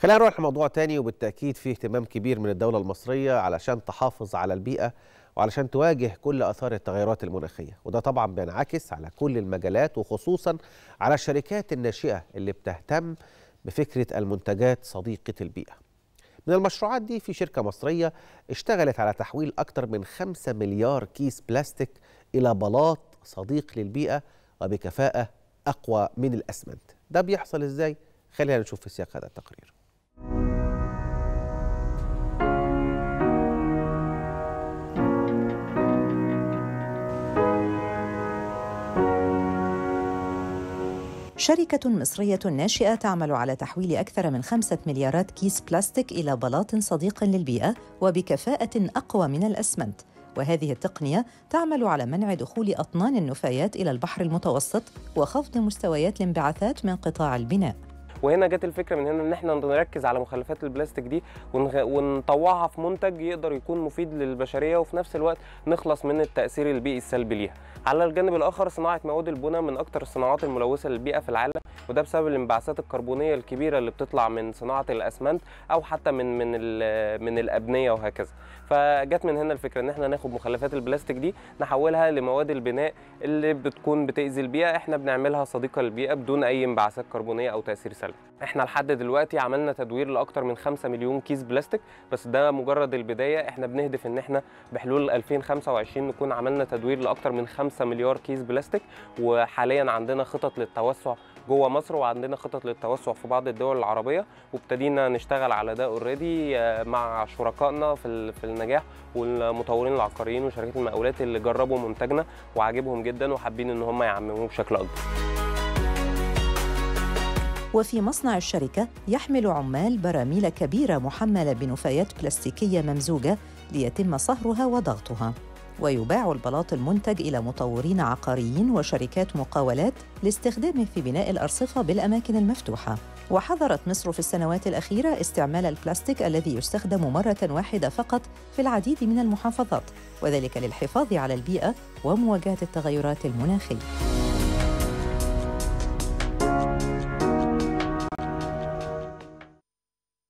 خلينا نروح لموضوع تاني وبالتأكيد فيه اهتمام كبير من الدولة المصرية علشان تحافظ على البيئة وعلشان تواجه كل آثار التغيرات المناخية وده طبعا بينعكس على كل المجالات وخصوصا على الشركات الناشئة اللي بتهتم بفكرة المنتجات صديقة البيئة من المشروعات دي في شركة مصرية اشتغلت على تحويل أكثر من 5 مليار كيس بلاستيك إلى بلاط صديق للبيئة وبكفاءة أقوى من الأسمنت ده بيحصل إزاي؟ خلينا نشوف في سياق هذا التقرير شركة مصرية ناشئة تعمل على تحويل أكثر من خمسة مليارات كيس بلاستيك إلى بلاط صديق للبيئة وبكفاءة أقوى من الأسمنت وهذه التقنية تعمل على منع دخول أطنان النفايات إلى البحر المتوسط وخفض مستويات الانبعاثات من قطاع البناء وهنا جت الفكره من هنا ان احنا نركز على مخلفات البلاستيك دي ونغ... ونطوعها في منتج يقدر يكون مفيد للبشريه وفي نفس الوقت نخلص من التاثير البيئي السلبي ليها على الجانب الاخر صناعه مواد البناء من اكثر الصناعات الملوثه للبيئه في العالم وده بسبب الانبعاثات الكربونيه الكبيره اللي بتطلع من صناعه الاسمنت او حتى من من من الابنيه وهكذا فجت من هنا الفكره ان احنا ناخد مخلفات البلاستيك دي نحولها لمواد البناء اللي بتكون بتاذي البيئه احنا بنعملها صديقه للبيئه بدون اي انبعاثات كربونيه او تاثير سلبي احنا لحد دلوقتي عملنا تدوير لاكثر من 5 مليون كيس بلاستيك بس ده مجرد البدايه احنا بنهدف ان احنا بحلول 2025 نكون عملنا تدوير لاكثر من 5 مليار كيس بلاستيك وحاليا عندنا خطط للتوسع جوه مصر وعندنا خطط للتوسع في بعض الدول العربيه وابتدينا نشتغل على ده اوريدي مع شركائنا في في النجاح والمطورين العقاريين وشركات المقاولات اللي جربوا منتجنا وعجبهم جدا وحابين ان هم يعمموه بشكل اكبر وفي مصنع الشركة يحمل عمال براميل كبيرة محملة بنفايات بلاستيكية ممزوجة ليتم صهرها وضغطها ويباع البلاط المنتج إلى مطورين عقاريين وشركات مقاولات لاستخدامه في بناء الأرصفة بالأماكن المفتوحة وحظرت مصر في السنوات الأخيرة استعمال البلاستيك الذي يستخدم مرة واحدة فقط في العديد من المحافظات وذلك للحفاظ على البيئة ومواجهة التغيرات المناخية